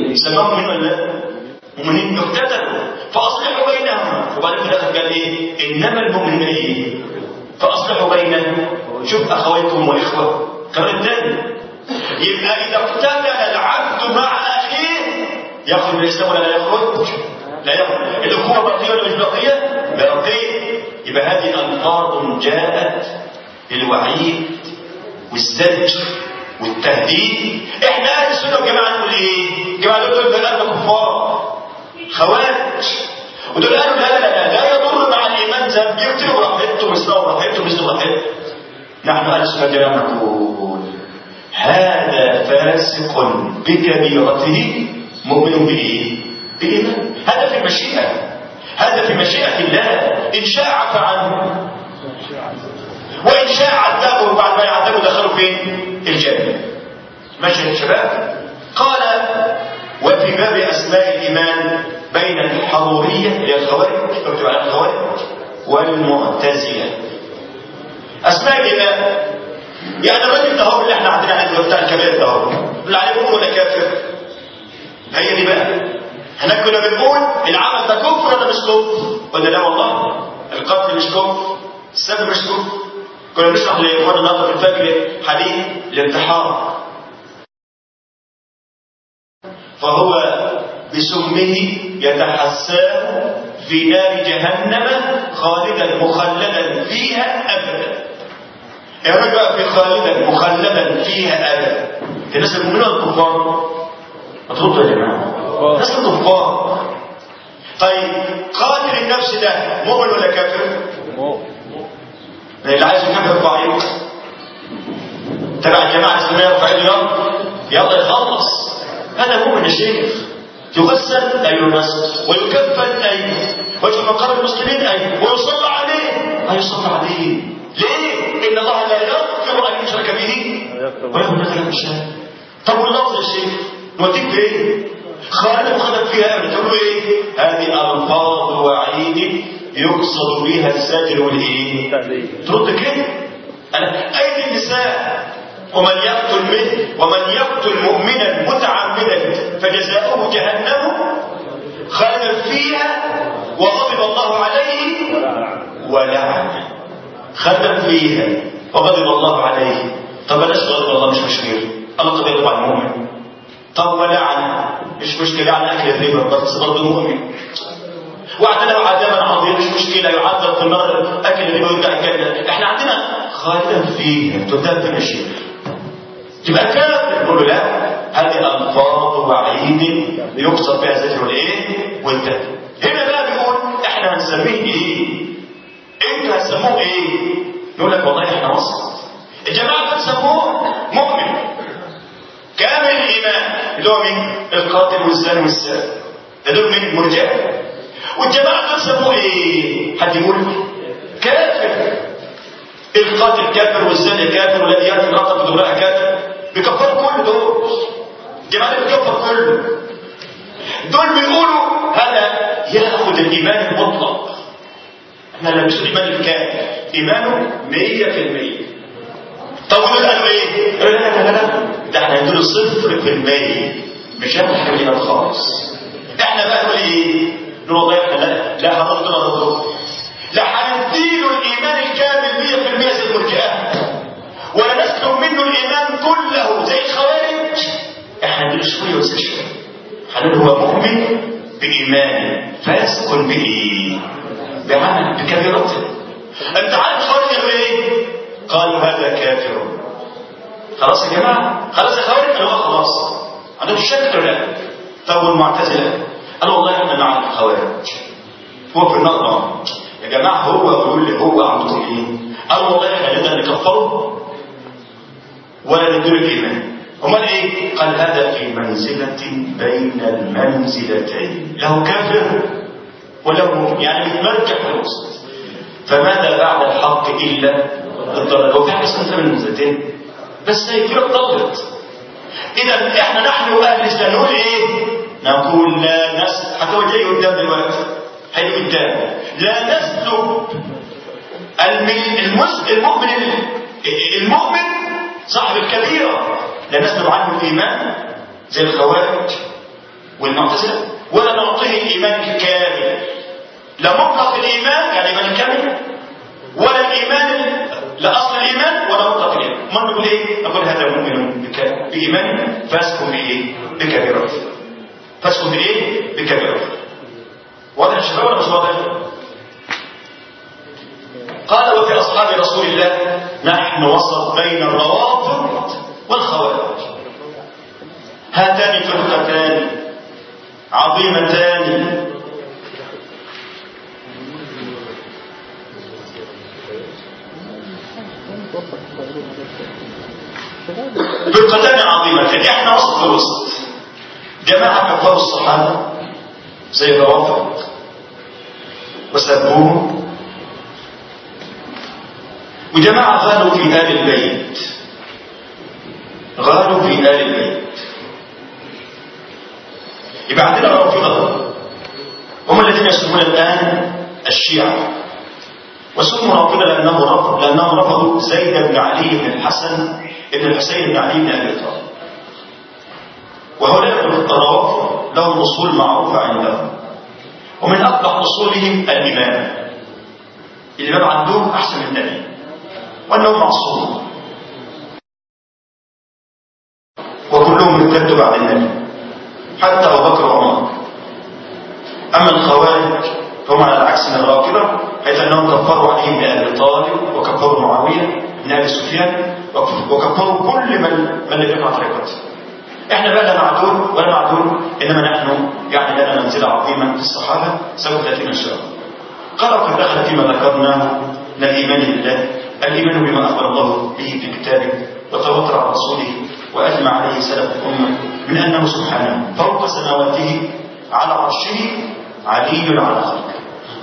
مؤمنين سماهم مؤمنين ولا لا؟ مؤمنين اقتتلوا فاصلحوا بينهم وبعدين في الاخر قال ايه؟ انما المؤمنين ايه؟ فاصلحوا بينهم شوف اخواتكم واخوه كمان الثاني يبقى اذا اقتتل العبد مع اخيه يخرج من الاسلام ولا لا يخرج؟ لا يخرج الاخوه باقيه ولا مش باقيه؟ باقيه يبقى هذه الفاظ جاءت للوعيد والزجر والتهديد احنا اهل السنه والجماعه نقول ايه؟ الجماعه دول دول قالوا كفار خوارج ودول قالوا لا لا لا لا يضر مع الايمان ذنب يقتلوا براحتهم يسرقوا براحتهم يسرقوا براحتهم نحن اهل السنه والجماعه نقول هذا فاسق بكبيرته مؤمن بايه؟ بايمان هذا في المشيئه هذا في مشيئه الله ان شاء عفى عنه وإن شاء عذبه بعد ما يعذبه دخلوا فين؟ الجنة. ماشي يا شباب؟ قال وفي باب أسماء الإيمان بين الحرورية اللي هي الخوارج اكتب على الخوارج والمعتزلة. أسماء الإيمان يعني الراجل ده هو اللي احنا عندنا عليه بتاع الكبائر ده هو اللي عليه مؤمن ولا كافر؟ هي دي بقى احنا كنا بنقول العمل ده كفر ولا مش كفر؟ ولا لا والله القتل مش كفر السب مش كفر كنا بنشرح لاخواننا النهارده في الفجر حديث الانتحار فهو بسمه يتحساه في نار جهنم خالدا مخلدا فيها ابدا الراجل بقى في خالدا مخلدا فيها ابدا الناس المؤمنين ولا الكفار؟ ما تردوا يا جماعه الناس الكفار طيب قاتل النفس ده مؤمن ولا كافر؟ اللي عايز يكافئ يرفع ايده تبع الجماعه الاسلاميه يرفع ايده يلا يلا يخلص هذا مؤمن يا شيخ يغسل ايوه الناس ويكفن ايوه ويدخل مقام المسلمين ايوه ويصلى عليه لا يصلى عليه ليه؟ ان الله لا يغفر ان يشرك به ويغفر لك الشرك طب واللفظ يا شيخ نوديك فين؟ خالد خلق فيها ابدا تقول ايه؟ هذه الفاظ وعيد يقصد بها الزجر والايه؟ ترد كده؟ أنا ايدي النساء ومن يقتل منه ومن يقتل مؤمنا متعمدا فجزاؤه جهنم خالدا فيها وغضب الله عليه ولعنه خالدا فيها وغضب الله عليه طب بلاش غضب الله مش مشكله الله قد يغضب على المؤمن طب ولعن مش مشكله على اكل الربا بس برضه مؤمن وعندنا عذابا عظيما مش مشكله يعذب في النار اكل الربا ويرجع الجنه احنا عندنا خالدا فيها تدبر الشيخ تبقى كافر نقول له لا هذه الفاظ وعيد يقصد بها الزجر والايه والتهديد هنا بقى بيقول احنا هنسميه ايه انتوا هتسموه ايه نقول لك والله احنا وسط الجماعه بتسموه مؤمن كامل الايمان اللي هو مين القاتل والزاني والسارق ده دول مين المرجئه والجماعه دول سموه ايه حد يقول كافر القاتل كافر والزاني كافر والذي ياتي رقبه امراه كافر بيكفروا كل دول الجماعه دول بيكفر كله دول بيقولوا هذا ياخذ الايمان المطلق احنا لابسين الايمان الكامل ايمانه 100% طب دول قالوا ايه؟ لا لا لا لا ده احنا هنديله صفر في المية مش هناخد حاجه الايمان خالص احنا بقى نقول ايه؟ نقول والله احنا لا لا هنرد ولا نرد لا هنديله الايمان الكامل 100% زي المرجئه ولا نسلب منه الايمان كله زي الخوارج احنا هنديله شويه بس شويه هنقول هو مؤمن بايمان فاسق بايه؟ بعمل بكبيرته انت عارف الخوارج قالوا ايه؟ قالوا هذا كافر خلاص يا جماعه خلاص يا خوارج قالوا خلاص عندهم شك ولا لا؟ طب والمعتزله قالوا والله احنا مع الخوارج هو في النقطه يا جماعه هو يقول لي هو عندكم ايه؟ قالوا والله احنا نقدر نكفره ولا نديله الايمان امال ايه؟ قال هذا في منزله بين المنزلتين له كافر وله مؤمن يعني متمرجح في الوسط فماذا بعد الحق الا الضلال هو في حاجه اسمها بين المنزلتين بس هي كده ضلت اذا احنا نحن اهل الاسلام نقول ايه؟ نقول لا نسلب حتى هو جاي قدام دلوقتي هيجي قدام لا نسلب المؤمن المؤمن صاحب الكبيرة لا نسلب عنه الإيمان زي الخوارج والمعتزلة ولا نعطيه الإيمان الكامل لا مطلق الإيمان يعني الإيمان الكامل ولا الإيمان لا أصل الإيمان ولا مطلق الإيمان ما نقول إيه؟ نقول هذا مؤمن بك- بإيمان فاسكن بإيه؟ بكبيرة فاسكن بإيه؟ بكبيرة واضح يا شباب ولا مش واضح؟ قال وفي أصحاب رسول الله نحن وسط بين الروافض والخوارج هاتان فرقتان عظيمتان فرقتان عظيمتان احنا وسط الوسط جماعة كفروا الصحابة زي الروافض وسبوهم وجماعة غالوا في آل البيت غالوا في آل البيت يبقى عندنا رافضة هم الذين يسمون الآن الشيعة وسموا رافضة لأنه رفض لأنهم رفضوا زيد بن علي بن الحسن بن الحسين بن علي بن أبي طالب وهؤلاء الروافض لهم أصول معروفة عندهم ومن أقبح أصولهم الإمامة الإمام عندهم أحسن من النبي وأنه معصوم وكلهم ارتدوا بعد النبي حتى أبو بكر وعمر أما الخوارج فهم على العكس من الرافضة حيث أنهم كفروا علي بن أبي طالب وكفروا معاوية بن أبي سفيان وكفروا كل من من لم يقع طريقته احنا بقى لا معدول ولا معدول انما نحن يعني لنا منزله عظيمه في الصحابه سوف تاتينا ان شاء الله. قال وقد دخل فيما ذكرناه من الايمان بالله الايمان بما اخبر الله به في كتابه وتواتر عن رسوله واجمع عليه سلف الامه من انه سبحانه فوق سماواته على عرشه علي على خلقه.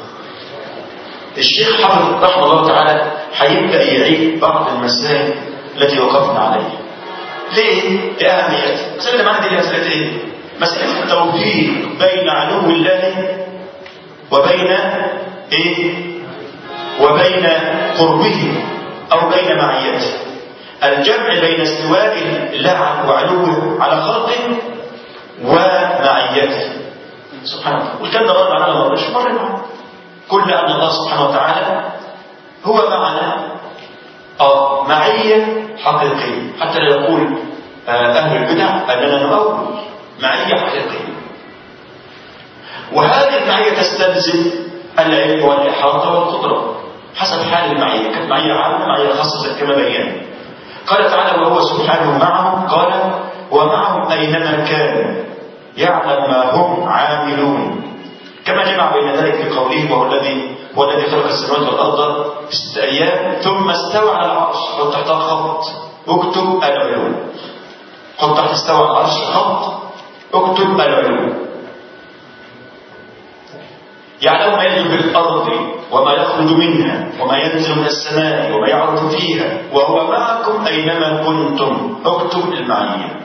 الشيخ حافظ رحمه الله تعالى هيبدا يعيد بعض المسائل التي وقفنا عليها. ليه؟ لأهميته. المسألة اللي معانا دي لها مسألة إيه؟ مسألة التوفيق بين علو الله وبين إيه؟ وبين قربه أو بين معيته. الجمع بين استواء الله وعلوه على خلقه ومعيته. سبحانه وتعالى. والكلام ده مر معانا ما مرش مر معانا. كل أن الله سبحانه وتعالى هو معنا أو معية حقيقية حتى لا يقول أهل البدع أننا نؤول معية حقيقية وهذه المعية تستلزم العلم والإحاطة والقدرة حسب حال المعية كانت معية عامة معية خاصة كما بينا قال تعالى وهو سبحانه معهم قال ومعهم أينما كانوا يعلم ما هم عاملون كما جمع بين ذلك في قوله وهو الذي هو الذي خلق السماوات والارض في ست ايام ثم استوى على العرش حط تحتها خط اكتب العلوم حط تحت استوى على العرش خط اكتب العلوم يعلم ما يلج بالارض وما يخرج منها وما ينزل من السماء وما يعرج فيها وهو معكم اينما كنتم اكتب المعيه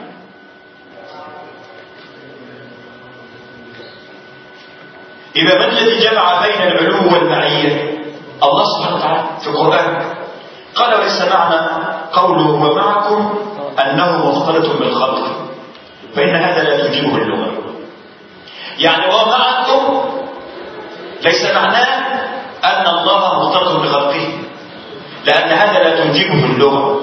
إذا ما الذي جمع بين العلو والمعية الله سبحانه وتعالى في القرآن قال وليس معنى قوله هو معكم أنه مختلط بالخلق فإن هذا لا تجيبه اللغة يعني هو معكم ليس معناه أن الله مختلط بخلقه لأن هذا لا تجيبه اللغة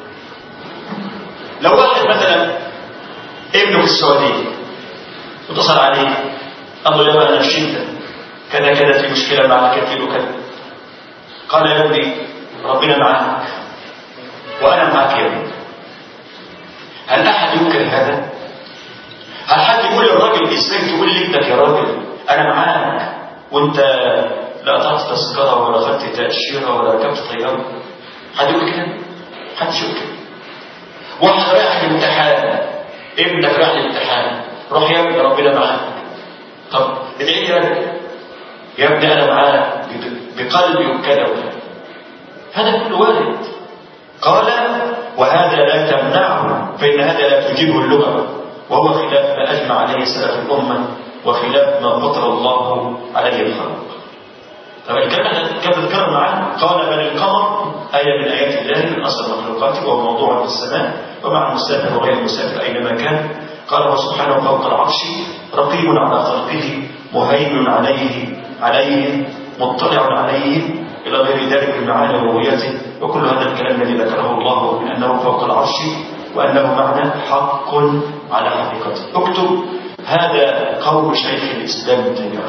لو واحد مثلا ابنه في السعودية اتصل عليه قال له يا انا في شده كذا كذا في مشكله مع الكثير وكذا قال يا ابني ربنا معك وانا معك يا ابني هل احد ينكر هذا؟ هل حد يقول للراجل ازاي تقول لابنك يا راجل انا معاك وانت لا قطعت تذكره ولا خدت تاشيره ولا ركبت طياره حد يقول كده؟ حد يقول كده واحد رايح الامتحان ابنك رايح الامتحان روح يا ابني ربنا معاك طب ادعي لي رب يا ابني انا معاك بقلبي وكذا وكذا هذا كله وارد قال وهذا لا تمنعه فان هذا لا تجيبه اللغه وهو خلاف ما اجمع عليه سلف الامه وخلاف ما فطر الله عليه الخلق طب الكلام كما ذكرنا معاه قال بل القمر آية من آيات الله من أصل مخلوقاته وهو موضوع في السماء ومع المسافر وغير المسافر أينما كان قال هو سبحانه فوق العرش رقيب على خلقه مهيمن عليه عليهم مطلع عليهم إلى غير ذلك من معاني ربوبيته وكل هذا الكلام الذي ذكره الله من أنه فوق العرش وأنه معنى حق على حقيقته اكتب هذا قول شيخ الإسلام ابن تيمية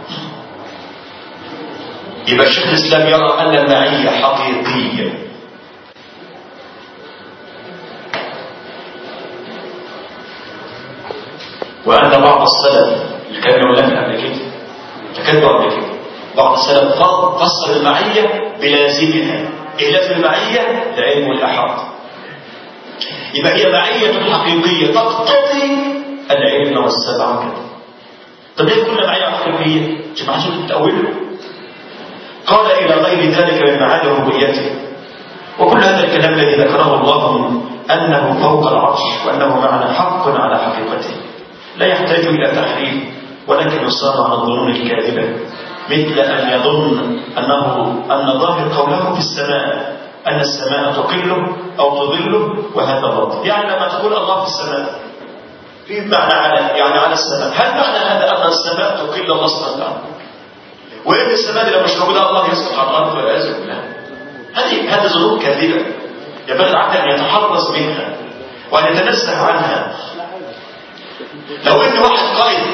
يبقى شيخ الإسلام يرى أن المعية حقيقية وأن بعض السلف اللي كان يقول لك قبل كده تكلموا قبل كده بعض السلف فسر المعية بلازمها إيه لازم المعية؟ العلم والأحاطة يبقى هي معية حقيقية تقتضي العلم والسبع كده طب ليه كل معية حقيقية؟ شوف عشان تتأوله قال إلى غير ذلك من معاني ربوبيته وكل هذا الكلام الذي ذكره الله أنه فوق العرش وأنه معنى حق على حقيقته لا يحتاج إلى تحريف ولكن يصار على الظنون الكاذبة مثل أن يظن أنه أن ظاهر قوله في السماء أن السماء تقله أو تضله وهذا باطل يعني لما تقول الله في السماء في معنى على يعني على السماء هل معنى هذا أن السماء تقل الله سبحانه وتعالى وإن السماء لو مش موجودة الله يسقط على الأرض والعياذ بالله هذه هذه ظنون كاذبة ينبغي العبد أن يتحرز منها وأن يتنزه عنها لو ان واحد قائد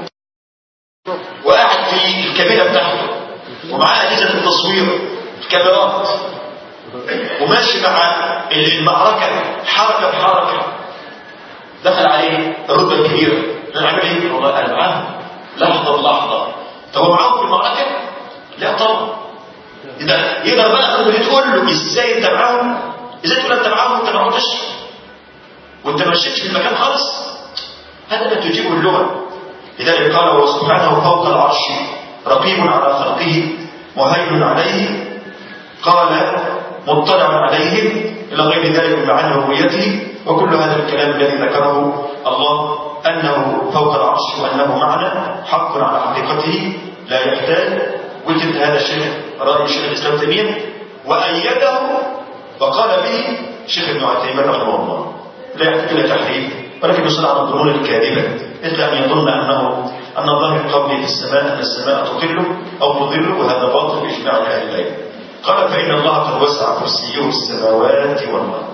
وقاعد في الكابينه بتاعته ومعاه اجهزه التصوير الكاميرات وماشي مع المعركه حركه بحركه دخل عليه الرتبه الكبيره نعمل ايه؟ والله قال معاه لحظه بلحظه طب هو معاهم في المعركه؟ لا طبعا اذا يقدر بقى تقول له ازاي انت معاهم؟ ازاي تقول انت معاهم وانت ما عدتش؟ وانت ما مشيتش في المكان خالص؟ هذا لا تجيبه اللغة لذلك قال هو سبحانه فوق العرش رقيب على خلقه مهيمن عليه قال مطلع عليهم إلى غير ذلك من معاني ربوبيته وكل هذا الكلام الذي ذكره الله أنه فوق العرش وأنه معنى حق على حقيقته لا يحتاج وجد هذا الشيخ رأي شيخ الإسلام تيمية وأيده وقال به شيخ ابن عثيمين رحمه الله لا يحتاج إلى تحريف ولكن يصنع على الظنون الكاذبة مثل أن يظن أنه أن ظاهر قوله في السماء أن السماء تقله أو تضله وهذا باطل بإجماع أهل العلم قال فإن الله قد وسع كرسيه السماوات والأرض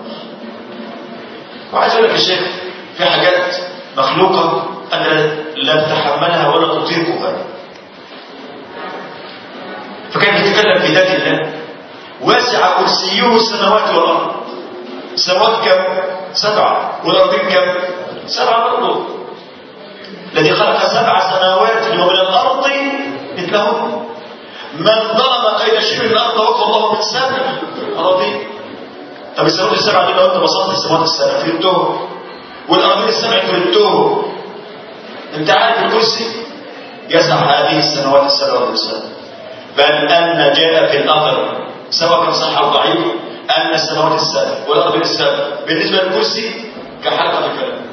وعايز أقول لك يا شيخ في حاجات مخلوقة أنا لا تتحملها ولا تطيقها فكان يتكلم في ذات الله واسع كرسيه السماوات والأرض السماوات كم؟ سبعة والأرضين كم؟ سبعة برضه الذي خلق سبع سماوات ومن الأرض مثلهم من ضرب قيد شبه الأرض وقف الله من سبع أراضين طب السماوات السبعة دي لو أنت بصرت السماوات السبع فهمتهم والأرضين السبع فهمتهم أنت عارف الكرسي يسع هذه السماوات السبع والأرض السبع بل أن جاء في الأثر سواء كان صح أو ضعيف أن السماوات السبع والأرض السبع بالنسبة للكرسي كحلقة في فلك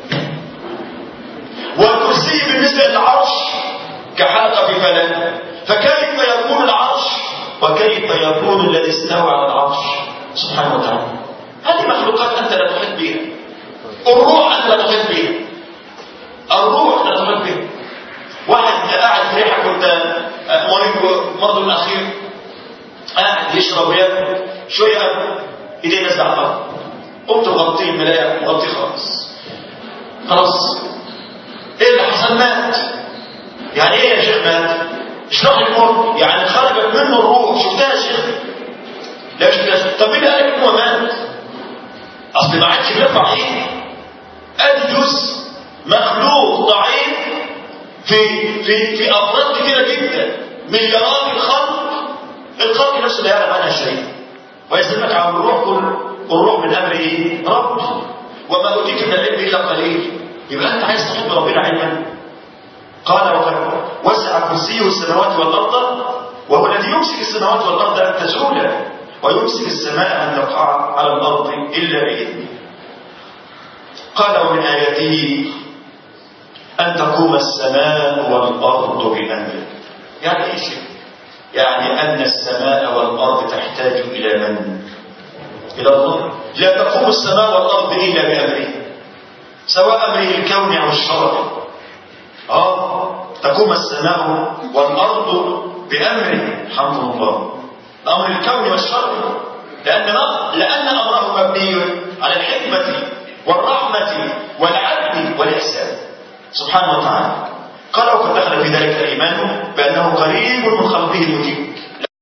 والكرسي بالنسبة للعرش كحلقة في فلك فكيف يكون العرش وكيف يكون الذي استوى على العرش سبحانه وتعالى هذه مخلوقات أنت لا تحب بها الروح أنت لا تحب بها الروح لا تحب بها واحد قاعد في ريحة كنت مريض مرضه الأخير قاعد يشرب وياكل شوية ايديه نزل على الارض قمت مغطيه الملايه مغطيه خالص خلاص ايه اللي حصل مات يعني ايه يا شيخ مات اشرح لي الموت يعني خرجت منه الروح شفتها يا شيخ لا شفتها طب مين قال لك ان هو مات اصل ما عادش بيطلع ايه ادي جزء مخلوق ضعيف في في في افراد كتيره جدا مليارات الخلق الخلق نفسه لا يعلم عنها شيء ويسلمك عن الروح كل الروح من امر ايه؟ رب وما اوتيت من العلم الا قليل يبقى انت عايز تحب ربنا علما قال وقد وسع كرسيه السماوات والارض وهو الذي يمسك السماوات والارض ان تزولا ويمسك السماء ان تقع على الارض الا باذنه قال ومن اياته ان تقوم السماء والارض بامره يعني ايه شيء يعني أن السماء والأرض تحتاج إلى من؟ إلى الله لا تقوم السماء والأرض إلا بأمره سواء أمره الكوني أو الشرعي اه تقوم السماء والأرض بأمره الحمد الله الأمر الكوني والشرعي لأن لأن أمره مبني على الحكمة والرحمة والعدل والإحسان سبحانه وتعالى قال وقد دخل في ذلك الإيمان بأنه قريب من خلقه المجيب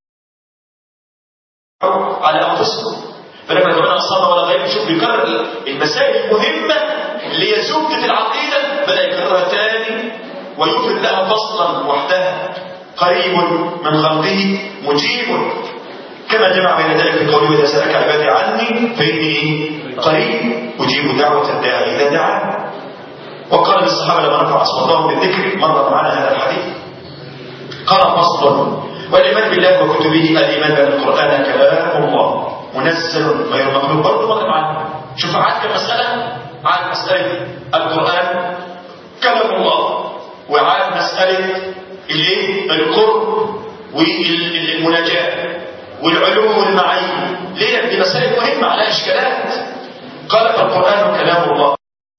على أنفسهم فلما كمان أصابنا ولا غير شوف بيكرر المسائل المهمة اللي هي زبدة العقيدة بدأ يكررها تاني ويفرد لها فصلا وحدها قريب من خلقه مجيب كما جمع بين ذلك في قوله إذا سألك عبادي عني فإني قريب أجيب دعوة الداعي إذا دعا وقال للصحابة لما رفع أصواتهم بالذكر مر معنا هذا الحديث قال فصل والإيمان بالله وكتبه الإيمان بأن القرآن كلام الله منزل غير مخلوق برضه مر معنا شوف عاد كمسألة عاد مسألة القرآن كلام الله وعاد مسألة الايه القرب والمناجاة والعلوم والمعين ليه دي مسائل مهمة على إشكالات قال فالقرآن كلام الله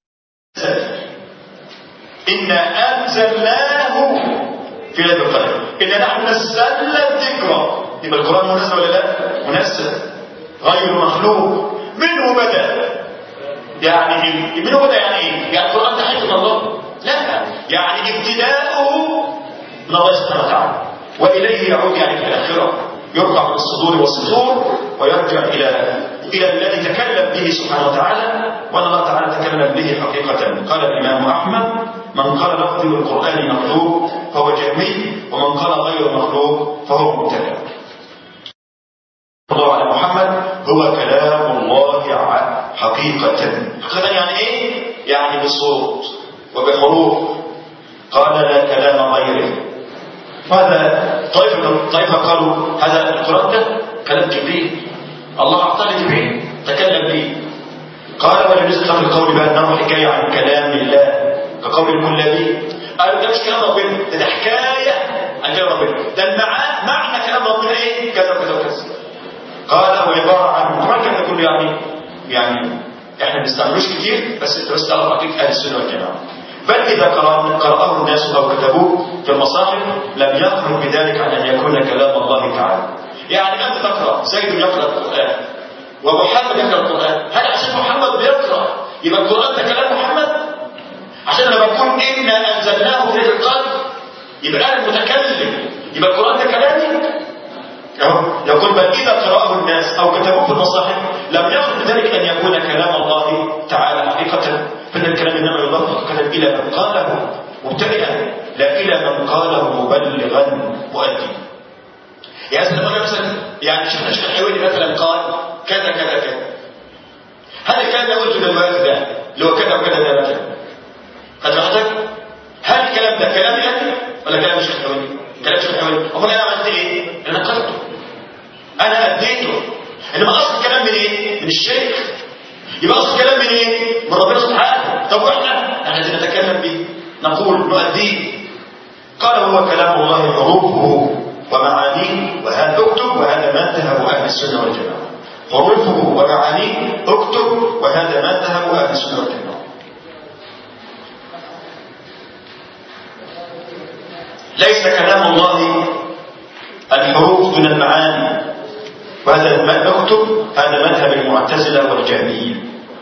إنا أنزلناه في ليلة القدر إنا نحن نزلنا الذكرى يبقى القرآن منزل ولا لا؟ منزل غير مخلوق منه بدأ يعني منه بدأ يعني إيه؟ يعني القرآن ده حكم الله؟ لا يعني ابتداؤه من الله سبحانه وتعالى وإليه يعود يعني في الآخرة يرفع من الصدور والصدور ويرجع إلى إلى الذي تكلم به سبحانه وتعالى وأن الله تعالى تكلم به حقيقة قال الإمام أحمد من قال لفظ القرآن مخلوق فهو جهمي ومن قال غير مخلوق فهو مبتدع الله على محمد هو كلام الله حقيقة حقيقة يعني إيه؟ يعني بصوت وبحروف قال لا كلام غيره وهذا طائفة طائفة قالوا هذا القرآن ده كلام جبريل الله أعطاه جبريل تكلم به قال ولم يذكر في القول بأنه حكاية عن كلام الله كقول الكلابي قالوا ده مش كلام ربنا ده, ده حكاية عن كلام ربنا ده المعنى معنى كلام ربنا ايه كذا وكذا وكذا قال هو عبارة عن طبعا كان كله يعني يعني احنا ما بنستعملوش كتير بس انت بس تعرف حقيقة اهل السنة والجماعة بل إذا قرأه الناس أو كتبوه في المصاحف لم يخرج بذلك عن أن يكون كلام الله تعالى يعني أنت تقرأ زيد يقرأ القرآن ومحمد يقرأ القرآن هل عشان محمد بيقرأ يبقى القرآن ده كلام محمد عشان لما يقول إنا أنزلناه في القلب يبقى أنا المتكلم يبقى القرآن ده كلامي يقول بل إذا قرأه الناس أو كتبوه في المصاحف لم يخرج ذلك أن يكون كلام الله تعالى حقيقة فإن الكلام إنما يضاف حقيقة إلى من قاله مبتدئا لا إلى من قاله مبلغا مؤديا يعني مثلا مثلا يعني شفنا شيخ الحويني مثلا قال كذا كذا كذا هل الكلام اللي قلته دلوقتي ده اللي هو كذا وكذا ده مثلا خد راحتك هل الكلام ده كلامي انا ولا كلام الشيخ الحويني؟ كلام الشيخ الحويني امال انا عملت ايه؟ انا نقلته انا اديته انما اصل الكلام من ايه؟ من الشيخ يبقى اصل الكلام من ايه؟ من ربنا سبحانه طب واحنا احنا الذي نتكلم به نقول نؤديه قال هو كلام الله حروفه ومعانيه وهذا اكتب وهذا ما ذهب اهل السنه والجماعه حروفه ومعانيه اكتب وهذا ما ذهب اهل السنه والجماعه ليس كلام الله الحروف دون المعاني وهذا ما نكتب هذا مذهب المعتزله والجهميه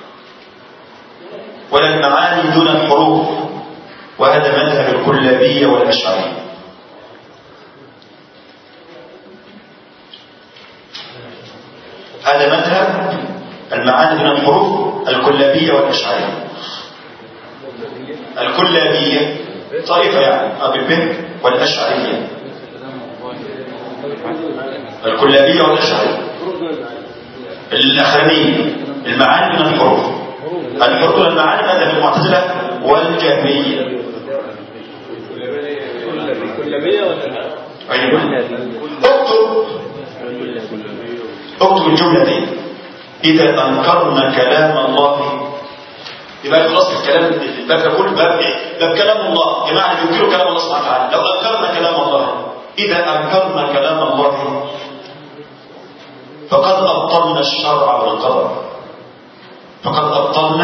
ولا المعاني دون الحروف وهذا مذهب الكلابيه والاشعريه هذا مذهب المعاني من الحروف الكلابية والأشعرية الكلابية طائفة يعني أبي البنت والأشعرية الكلابية والأشعرية الأخرانية المعاني من الحروف الحروف المعاني مذهب المعتزلة والجهمية كلابية ولا أيوة اكتب اكتب الجملة دي إذا أنكرنا كلام الله يبقى خلاص الكلام الباب ده كله باب ايه؟ باب كلام الله جماعة اللي بينكروا كلام الله سبحانه وتعالى لو أنكرنا كلام الله إذا أنكرنا كلام الله فقد أبطلنا الشرع والقدر فقد أبطلنا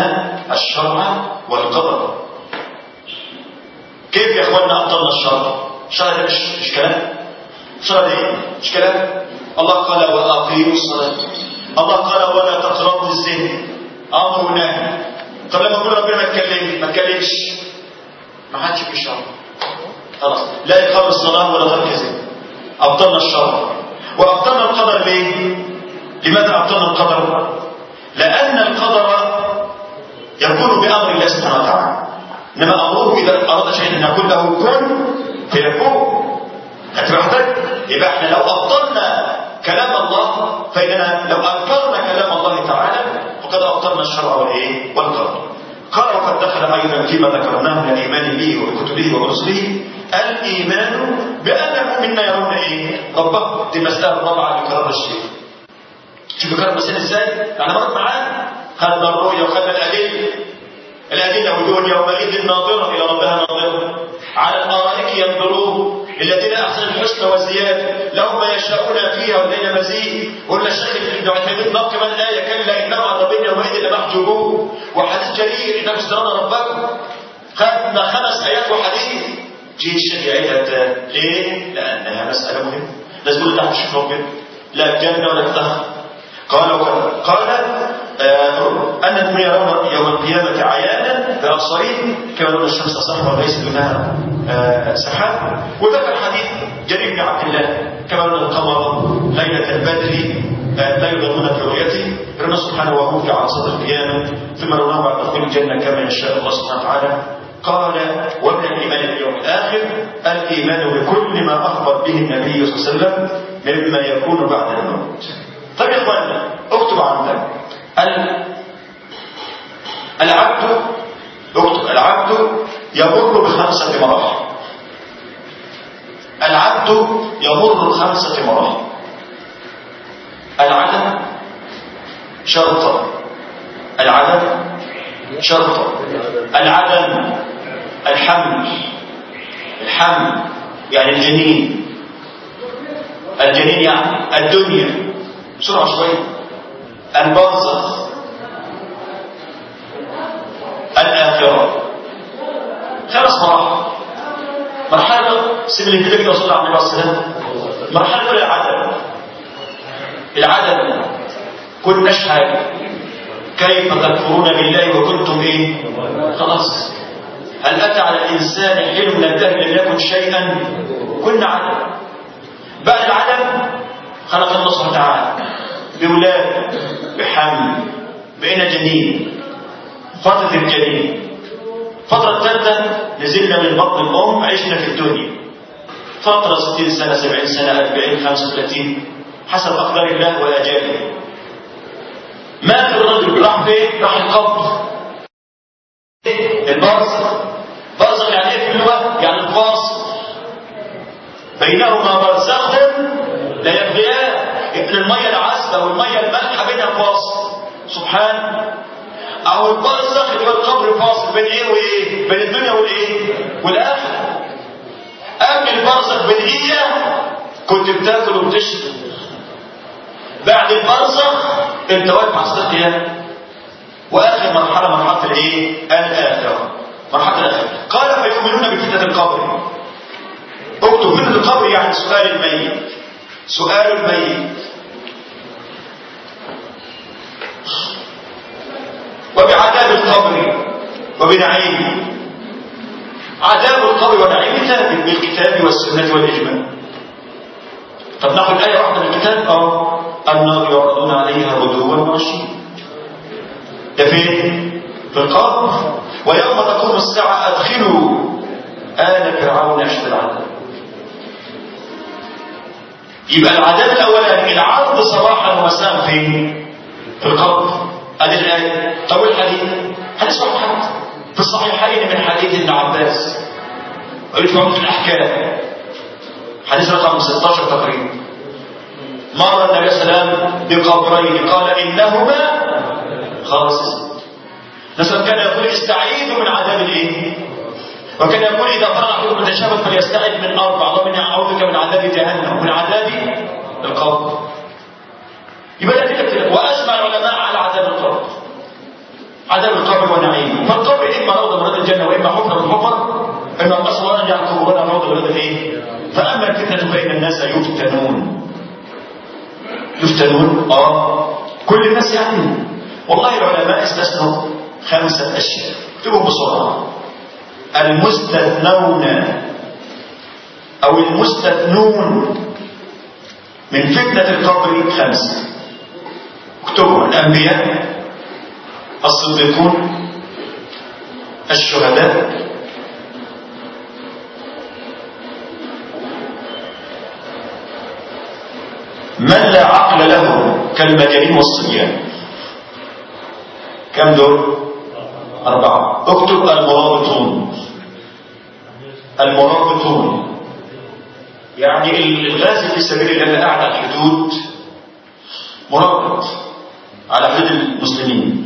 الشرع والقدر كيف يا اخواننا ابطلنا الشرع الشرع ده مش مش كلام الشرع ده ايه مش كلام الله قال واقيموا الصلاه الله قال ولا تقربوا الزنا امر ونهي طب لما يقول ربنا ما تكلمش ما تكلمش ما حدش في الشرع خلاص لا اقام الصلاه ولا ترك الزنا ابطلنا الشرع وابطلنا القدر ليه لماذا ابطلنا القدر لان القدر يكون بامر الله سبحانه وتعالى انما امره اذا اراد شيئا ان يقول له كن فيكون خدت بالك يبقى احنا لو ابطلنا كلام الله فاننا لو انكرنا كلام الله تعالى فقد ابطلنا الشرع والايه والقدر قال وقد دخل ايضا فيما ذكرناه من الايمان به وبكتبه ورسله الايمان بان المؤمنين يرون ايه ربهم دي المساله الرابعه اللي كررها الشيخ شوف كرر المسائل ازاي احنا مرت معانا خدنا الرؤيا وخدنا الادله الأدلة وجوه يومئذ ناظرة إلى ربها ناظرة على الأرائك ينظرون الذين أحسن الحسنى والزيادة لهم ما يشاءون فيها ولدينا مزيد قلنا الشيخ ابن عثيمين نقم الآية كلا إنهم عن ربهم يومئذ لمحجوبون وحديث جرير إنكم سترون ربكم خدنا خمس آيات وحديث جيت الشيخ يعيدها ليه؟ لأنها مسألة مهمة لازم تقول تحت شوف ربنا لا الجنة ولا الدخل قال قال آه أن المؤمنين يرون يوم القيامة عيانا بأبصارهم كما يرون الشمس صحوة ليس دونها آه سحاب وذكر حديث جرير بن عبد الله كما يرون القمر ليلة البدر آه لا يضرون برؤيته يرون سبحانه وهو في عصر القيامة ثم يرونه بعد دخول الجنة كما يشاء الله سبحانه وتعالى قال ومن الإيمان باليوم الآخر الإيمان بكل ما أخبر به النبي صلى الله عليه وسلم مما يكون بعد الموت طيب يا اخوانا اكتب عندك العبد اكتب العبد يمر بخمسة مراحل العبد يمر بخمسة مراحل العدم شرطا العدم شرطا العدم الحمل الحمل يعني الجنين الجنين يعني الدنيا بسرعة شوية البرزخ الآخرة خمس مراحل مرحلة سيب الانتباه كده وصلى على النبي عليه السلام مرحلة الأولى العدم العدم كناش حاجة كيف تكفرون بالله وكنتم ايه خلاص هل أتى على الإنسان حين من الدهر لم يكن شيئا كنا عدم بعد العدم خلق الله سبحانه وتعالى بولاد بحمل بقينا جنين فترة الجنين فترة الثالثة نزلنا من بطن الأم عشنا في الدنيا فترة 60 سنة 70 سنة 40 35 حسب أقدار الله وأجاله مات الرجل راح فين؟ راح القبر البرزخ برزخ يعني ايه في اللغة؟ يعني الفاصل بينهما برزخ لا يبغيان ابن المية العذبة والمية المالحة بينها فاصل سبحان أو البرزخ اللي هو القبر فاصل بين إيه وإيه؟ بين الدنيا والإيه؟ والآخرة قبل البرزخ بدقيقة كنت بتاكل وبتشرب بعد البرزخ أنت واقف على صدق القيامة وآخر مرحلة مرحلة الإيه؟ الآخرة مرحلة الآخرة قال فيؤمنون بفتنة القبر اكتب فتنة القبر يعني سؤال الميت سؤال الميت وبعذاب القبر وبنعيمه عذاب القبر ونعيمه ثابت بالكتاب والسنة والإجماع طب ناخد آية واحدة من الكتاب اه النار يعرضون عليها غدوا وعشيا ده فين؟ في القبر ويوم تقوم الساعة أدخلوا آل فرعون أشد العذاب يبقى العذاب الأولاني العرض صباحا ومساء فين؟ في القبر ادي الآية طب الحديث حديث واحد في الصحيحين من حديث ابن عباس قلت في الأحكام حديث رقم 16 تقريبا مر النبي صلى الله عليه وسلم بقبرين قال إنهما خاص مثلا كان يقول استعيذوا من عذاب الايه وكان يقول إذا قرأ أحدكم التشهد فليستعذ من أربع اللهم إني أعوذ بك من عذاب جهنم ومن عذاب القبر يبقى ده كده وأجمع العلماء على عذاب القبر عذاب القبر ونعيمه فالقبر اما روضه من رياض الجنه واما حفره من حفر ان الاصل ان يعقب ولا روضه من رياض الايه فاما الفتنه فان الناس يفتنون يفتنون اه كل الناس يعني والله العلماء استثنوا خمسه اشياء اكتبوا بسرعه المستثنون او المستثنون من فتنه القبر خمسه اكتبوا الانبياء الصديقون الشهداء من لا عقل له كالمجانين والصبيان كم دول أربعة اكتب المرابطون المرابطون يعني الغازي في سبيل الله اللي قاعد على الحدود مرابط على حدود المسلمين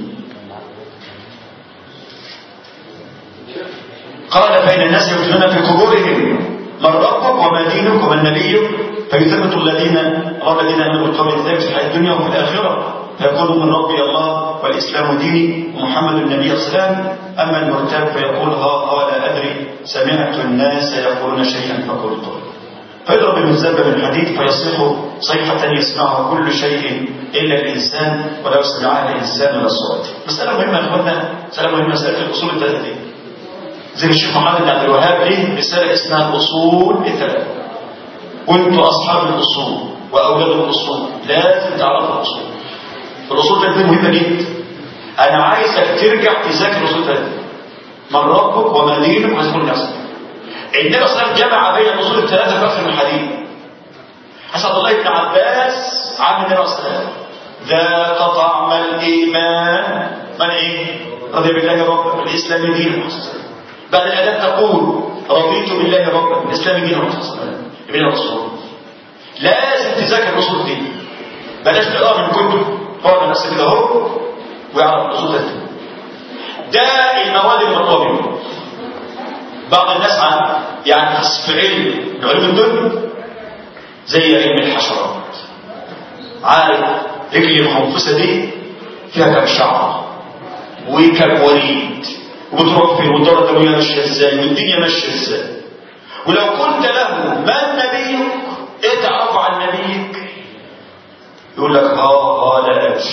قال فإن الناس يفتنون في قبورهم من ربك وما دينك ومن نبيك فيثبت الذين الله الذين امنوا بالقول الثابت في الحياه الدنيا وفي الاخره فيقول من ربي الله والاسلام ديني ومحمد النبي السلام اما المرتاب فيقول ها ها لا ادري سمعت الناس يقولون شيئا فقلت فيضرب المزبب من الحديد فيصيح صيحة يسمعها كل شيء إلا الإنسان ولو سمعها الإنسان لصوت مسألة مهمة يا إخوانا مسألة مهمة مسألة الأصول الثلاثة دي زي الشيخ محمد بن عبد الوهاب ليه رسالة اسمها الأصول الثلاثة وانتوا أصحاب الأصول وأولاد الأصول لازم تعرفوا الأصول الأصول الثلاثة مهمة جدا أنا عايزك ترجع تذاكر الأصول الثلاثة من ربك وما دينك وهتكون نفسك النبي صلى الله عليه وسلم جمع بين الأصول الثلاثة في آخر الحديث حسن الله بن عباس عام النبي صلى الله عليه وسلم ذاق طعم الإيمان من إيه؟ رضي بالله ربا والإسلام دينا بعد الأذان تقول رضيت بالله ربا والإسلام دينا من الرسول لازم تذاكر الأصول دي بلاش تقرا من كتب اقعد نفسك كده اهو ويعرف الأصول ده ده المواد المطلوبة بعض الناس عن يعني في علم علوم الدنيا زي علم الحشرات عارف رجل المنفوسه دي فيها كم شعر وكم وريد وبتروح فين والدوره الدمويه ماشيه ازاي والدنيا ماشيه ازاي ولو قلت له من نبيك ايه تعرفه عن نبيك يقول لك ها ها لا ادري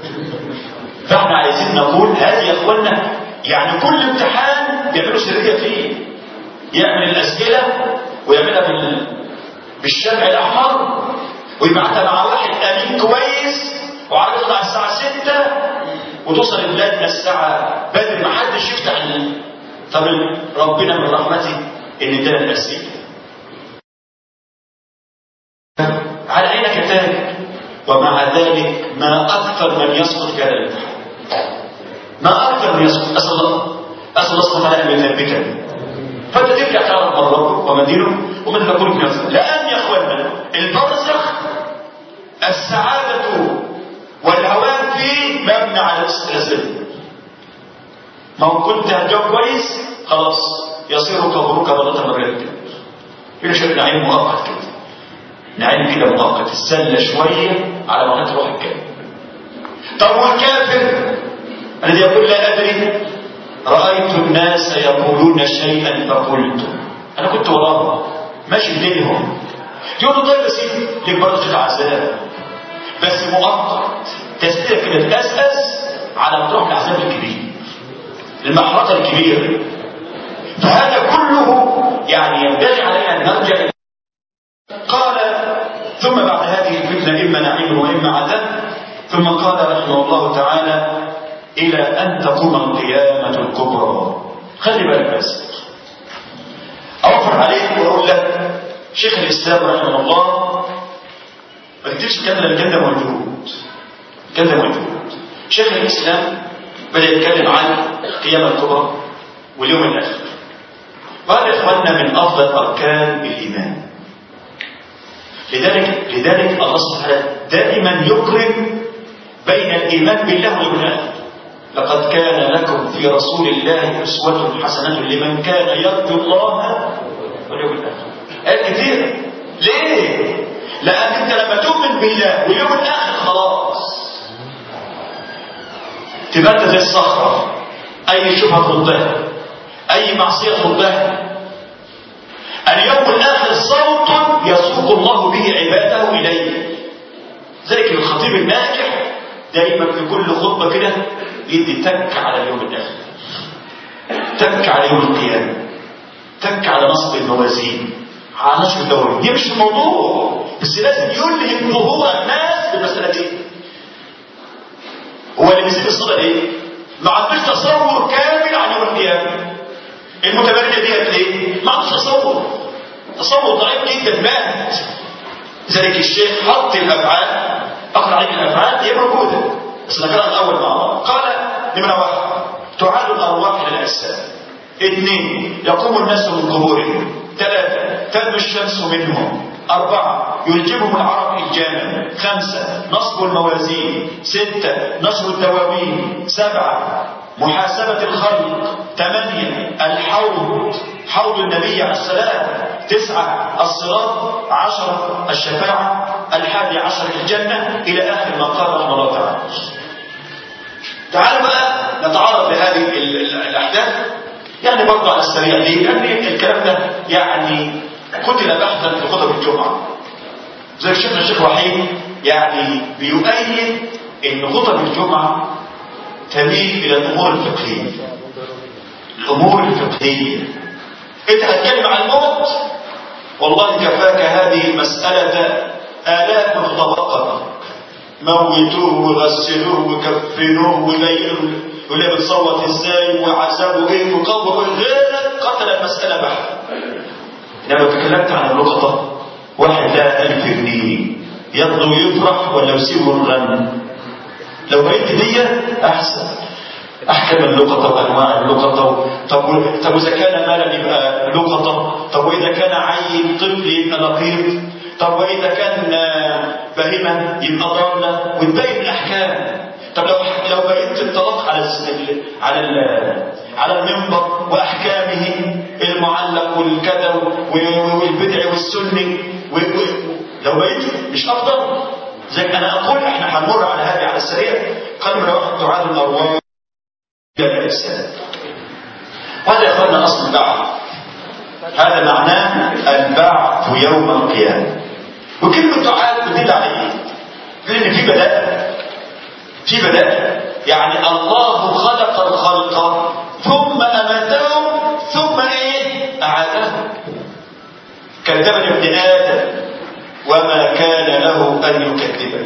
فاحنا عايزين نقول هذه يا اخوانا يعني كل امتحان بيعملوا سريه فيه يعمل الاسئله ويعملها بال... بالشمع الاحمر ويبعتها مع واحد امين كويس وعارف يطلع الساعه 6 وتوصل لبلادنا الساعه بدري ما حدش يفتح ال... طب ربنا من رحمته ان ادانا الاسئله على عينك يا تاجر ومع ذلك ما اكثر من يسقط في هذا الامتحان ما اكثر من يسقط اسال الله اسال الله سبحانه وتعالى ان يثبتني فانت ترجع تعرف من ربك ومن دينه ومن تكون في نفسك لان يا اخوانا البرزخ السعاده والهوان فيه مبني على الاسئله ما هو كنت هتجاوب كويس خلاص يصير قبرك بلطة من رياض كده شويه نعيم مؤقت كده نعيم كده مؤقت السله شويه على ما تروح الجنه طب والكافر الذي يقول لا ادري رأيت الناس يقولون شيئا فقلت أنا كنت وراهم ماشي بينهم يقول له طيب يا سيدي ليك برضه عذاب بس مؤقت تستطيع كده تأسأس على ما تروح العذاب الكبير المحرقة الكبيرة فهذا كله يعني ينبغي علينا أن نرجع قال ثم بعد هذه الفتنة إما نعيم وإما عذاب ثم قال رحمه الله تعالى إلى أن تقوم القيامة الكبرى خلي بالك بس أوفر عليك وأقول لك شيخ الإسلام رحمه الله ما تكتبش الكلام لأن الكلام ده موجود الكلام ده موجود شيخ الإسلام بدأ يتكلم عن القيامة الكبرى واليوم الآخر وهذا إخواننا من أفضل أركان الإيمان لذلك لذلك الله سبحانه وتعالى دائما يقرن بين الإيمان بالله واليوم الآخر لقد كان لكم في رسول الله أسوة حسنة لمن كان يرجو الله واليوم الآخر آيات كتير ليه؟ لأن أنت لما تؤمن بالله واليوم الآخر خلاص تبقى انت زي الصخرة اي شبهة تردها اي معصية تردها اليوم الاخر صوت يسوق الله به عباده اليه ذلك الخطيب الناجح دائما في كل خطبة كده يدي تك على اليوم الاخر تك على يوم القيامة تك على نصب الموازين على نشر الدوري دي مش الموضوع بس لازم يلهم ظهور الناس بالمسألة دي هو اللي بيسيب الصلاة ايه؟ ما عندوش تصور كامل عن يوم القيامة المتبرجة ديت ايه؟ ما عندوش تصور تصور ضعيف جدا مات ذلك الشيخ حط الافعال اقرا عليك الافعال هي موجوده بس نقراها الاول مع بعض قال نمره واحد تعاد الارواح الى الاجساد اثنين يقوم الناس من قبورهم ثلاثه تنمو الشمس منهم أربعة يلجمهم العرب إلجاما خمسة نصب الموازين ستة نشر الدواوين سبعة محاسبة الخلق ثمانية الحوض حوض النبي عليه السلام تسعة الصراط عشرة الشفاعة الحادي عشر الجنة إلى آخر ما قال رحمه الله تعالى تعالوا بقى نتعرض لهذه ال- ال- الأحداث يعني برضه على السريع ليه؟ لأن الكلام ده يعني كتب بحثا في خطب الجمعة زي الشيخ الشيخ وحيد يعني بيؤيد ان خطب الجمعة تميل الى الامور الفقهية الامور الفقهية انت هتتكلم عن الموت والله كفاك هذه المسألة آلاف متطبقة موتوه وغسلوه وكفنوه وليلوا وليه بتصوت ازاي وعذابه ايه وقبره ايه غيرك قتل المسألة بحث لو تكلمت عن اللقطة واحد لا ألف جنيه يرضى يفرح ولا يسيبه الغنى لو بقيت دي أحسن أحكام اللقطة وأنواع اللقطة طب طب إذا كان مالا يبقى لقطة طب وإذا كان عيل طفل يبقى لقيط طب وإذا كان بهيمة يبقى ضالة وتبين الأحكام طب لو لو بقيت الطلاق على ال على ال على المنبر واحكامه المعلق والكذا والبدع والسني لو بقيت مش افضل زي انا اقول احنا هنمر على هذه على السريع قال من واحد تعاد الارواح الى الاجساد وهذا يا اخوانا اصل البعث هذا معناه البعث يوم القيامه وكلمه تعاد بتدل على ايه؟ لان في بدائل في بدائل يعني الله خلق الخلق ثم أماتهم ثم إيه أعادهم كذبني ابن آدم وما كان له أن يكذبني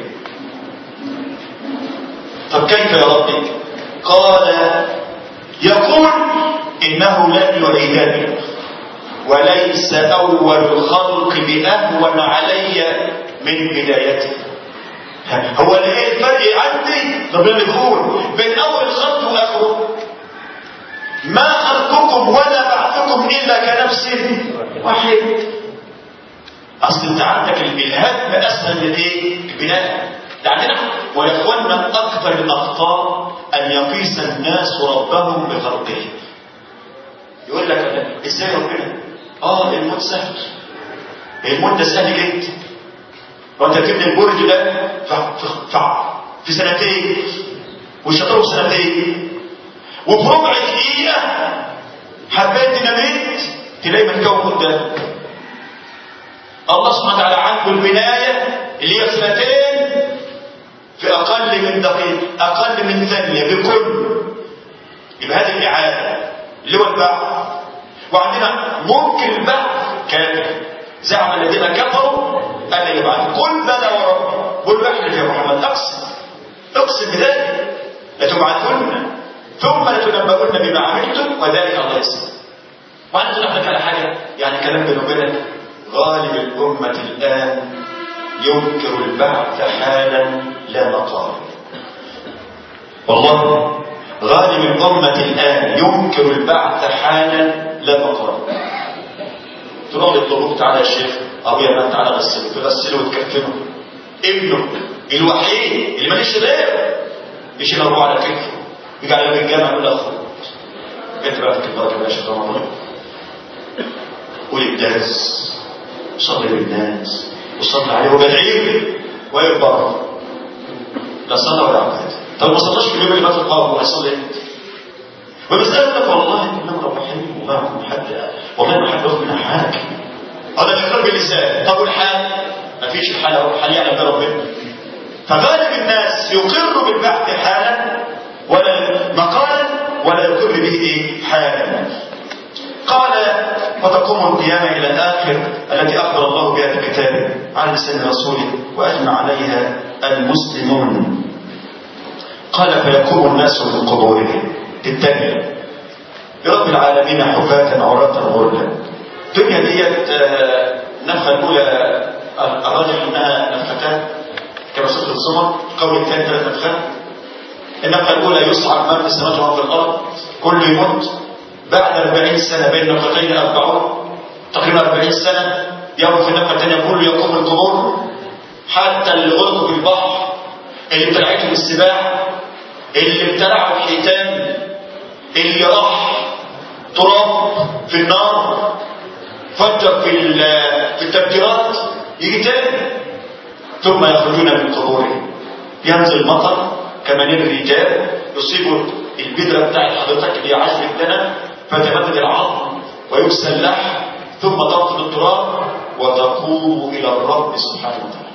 طب كيف يا ربي قال يقول إنه لن يعيدني وليس أول الخلق بأهون علي من بدايته هو ايه الفرق عندي ربنا بيقول بين اول الخلق واخره ما خلقكم ولا بعثكم الا كنفس واحد اصل انت عندك الهدم اسهل من ايه البناء ده عندنا ويا اخوانا اكثر الاخطاء ان يقيس الناس ربهم بخلقهم يقول لك ازاي ربنا اه الموت سهل الموت ده سهل جدا وانت تبني البرج ده في سنتين والشطر في سنتين وفي ربع دقيقة حبيت ديناميت تلاقي متكون قدامك الله سبحانه وتعالى عنده البناية اللي هي سنتين في أقل من دقيقة أقل من ثانية بكل يبقى هذه الإعادة اللي هو البعث وعندنا ممكن البعث كافر زعم الذين كفروا ألا يبعث قل بلى وربي قل احلف يا محمد أقسم أقسم بذلك لتبعثن ثم لتنبؤن بما عملتم وذلك الله يسمع وأنا أقول لك على حاجة يعني كلام بيني وبينك غالب الأمة الآن ينكر البعث حالا لا مقال والله غالب الأمة الآن ينكر البعث حالا لا مقال تروح للطبوب تعالى يا شيخ ابويا ما تعالى غسله تغسله وتكفنه ابنه الوحيد اللي ماليش غيره يشيل ابوه على كتفه يجي على باب الجامع يقول له اخوه انت بقى في البركه يا شيخ رمضان قول الدرس وصلي بالناس وصلي عليه وبدعيه ويكبر لا صلى ولا عباد طب ما صلاش في اليوم اللي فات القاضي هيصلي ايه؟ ومسألة لك والله إنما رحيم والله ما حد والله ما حد ياخد منها حاجة هذا الإقرار باللسان طب والحال؟ ما فيش الحال أو الحال يعلم ده ربنا فغالب الناس يقر بالبحث حالا ولا مقالا ولا يقر به ايه حالا قال وتقوم القيامة إلى الآخر التي أخبر الله بها في كتابه على لسان رسوله وأجمع عليها المسلمون قال فيقوم الناس من قبورهم الثانية برب العالمين حفاة عراة غرلا الدنيا ديت النفخة الأولى الراجح أنها نفختان كما سورة الزمر القول الثاني ثلاث نفخات النفخة الأولى يصعد ما في السماوات وما في الأرض كل يموت بعد 40 سنة بين نفختين أربعون تقريبا 40 سنة يوم في النفخة الثانية كله يقوم القبور حتى اللي غرقوا في البحر اللي ابتلعتهم السباع اللي ابتلعوا الحيتان اللي راح تراب في النار فجر في في التفجيرات يجي تاني ثم يخرجون من قبورهم ينزل مطر كمنير الرجال يصيب البذرة بتاعت حضرتك اللي هي عشر الدنة فتمدد العظم ويكسى اللحم ثم ترفض التراب وتقوم إلى الرب سبحانه وتعالى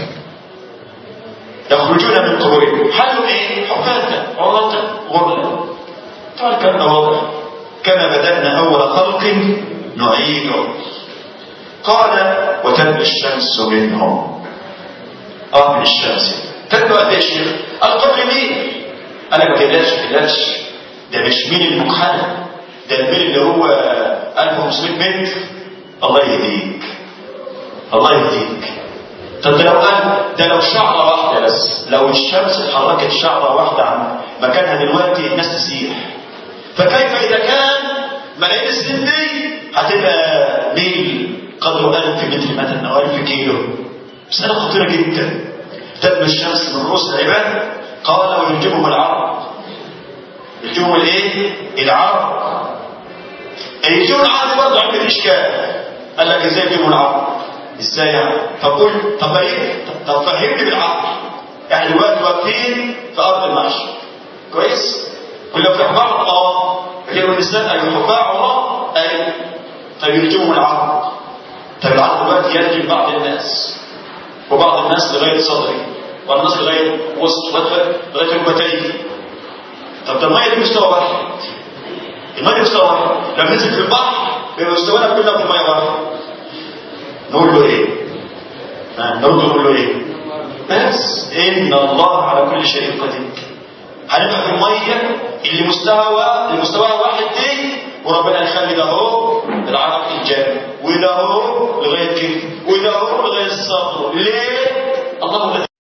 يخرجون من قبورهم حلوا ايه؟ حفاة عراة غرلا طبعا الكلام ده واضح كما بدأنا أول خلق نعيده قال وتبني الشمس منهم اه من الشمس تبني قد ايه يا شيخ؟ القبر مين؟ قال لك ما تقلقش ما تقلقش ده مش مين المنحنى ده الميل اللي هو 1500 متر الله يهديك الله يهديك طب ده لو قال ده لو شعرة واحدة بس لو الشمس اتحركت شعرة واحدة عن مكانها دلوقتي الناس تسيح فكيف إذا كان ملايين السنين دي هتبقى ميل قدره 1000 متر مثلا أو 1000 كيلو مسألة خطيرة جدا تدم الشمس من رؤوس العباد قال ويلجمهم العرب يلجمهم الايه؟ العرب يلجمهم العرب برضه عند الإشكال قال لك ازاي يلجمهم العرب؟ ازاي يعني؟ فقل طب ايه؟ طب فهمني بالعقل يعني دلوقتي واقفين في ارض المحشر كويس؟ كلنا في بعض اه لكن النساء اي حفاة عراة اي طب يلجمهم العرب طب العرب دلوقتي يلجم بعض الناس وبعض الناس لغايه صدري وبعض الناس لغايه وسط لغايه ركبتي طب ده الميه دي مستوى واحد الميه دي مستوى واحد لما ننزل في البحر بيبقى مستوانا كلنا في الميه واحد نقول له ايه؟ نرد نقول له ايه؟ بس ان الله على كل شيء قدير هنبقى في الميه اللي مستوى اللي مستواها واحد دي وربنا يخلي ده اهو العرق الجامع وده اهو لغايه كده وده اهو لغايه الصدر ليه؟ الله الذي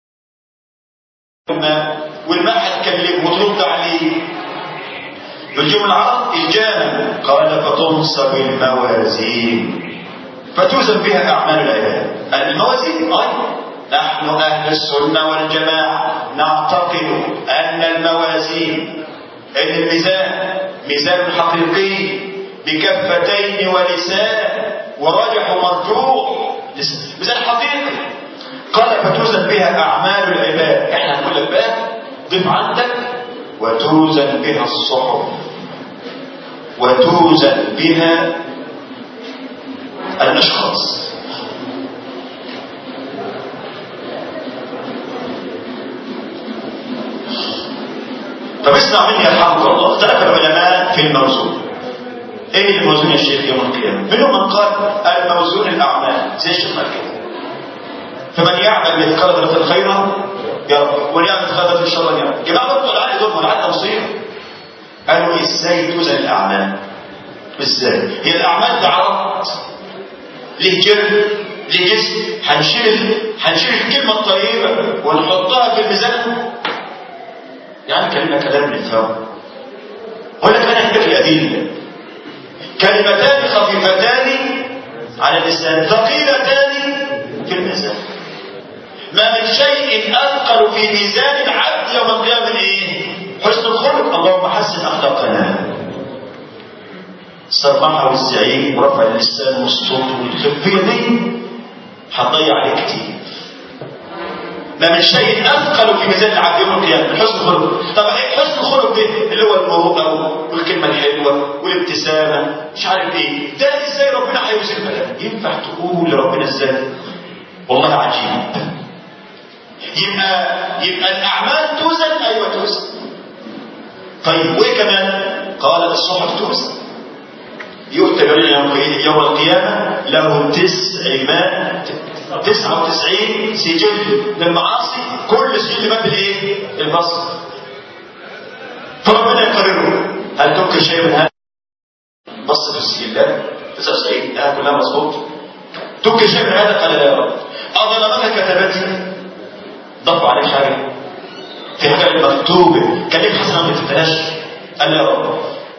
الماء والماء هتكلمه وترد عليه يلجم العرق الجامع قال فتنصب الموازين فتوزن بها أعمال العباد الموازين أيضا نحن أهل السنة والجماعة نعتقد أن الموازين أن الميزان ميزان حقيقي بكفتين ولسان ورجح مرجوح ميزان حقيقي قال فتوزن بها أعمال العباد احنا هنقول لك بقى ضيف عندك وتوزن بها الصحف وتوزن بها الأشخاص طب اسمع مني يرحمك الله اختلف العلماء في الموزون ايه الموزون يا شيخ يوم القيامه منهم من قال الموزون الاعمال زي الشيخ مالك فمن يعمل مثقال ذره خيرا يرى ومن يعمل مثقال ذره شرا يرى جماعه برضه العقل دول والعقل مصيبه قالوا ازاي توزن الاعمال ازاي هي الاعمال دعوات ليه جلد ليه جسم هنشيل هنشيل الكلمة الطيبة ونحطها في الميزان يعني كلمة كلام نفهم ولا كان هناك الأدلة كلمتان خفيفتان على اللسان ثقيلتان في الميزان ما من شيء أثقل في ميزان العبد يوم القيامة إيه؟ حسن الخلق اللهم حسن أخلاقنا الصرمحة والزعيم ورفع اللسان والصوت والخفية دي هتضيع عليك كتير ما من شيء اثقل في ميزان العبد يوم القيامه من حسن الخلق طب ايه حسن الخلق ده اللي هو المروءه والكلمه الحلوه والابتسامه مش عارف ايه ده ازاي ربنا هيوزنها ده ينفع تقول لربنا ازاي والله عجيب يبقى يبقى الاعمال توزن ايوه توزن طيب وايه كمان قال الصحف توزن يؤتى يوم يوم القيامه له تسع تسعة وتسعين سجل للمعاصي كل سجل مد الايه البصر فربنا يقرره هل تنكر شيء من هذا بص في السجلات 99 اه كلها مظبوط تنكر شيء من هذا قال لا يا رب اظلمك كتبتي ضفوا عليك حاجه في حاجه مكتوبه كان ليك حسنه ما كتبتهاش قال لا يا رب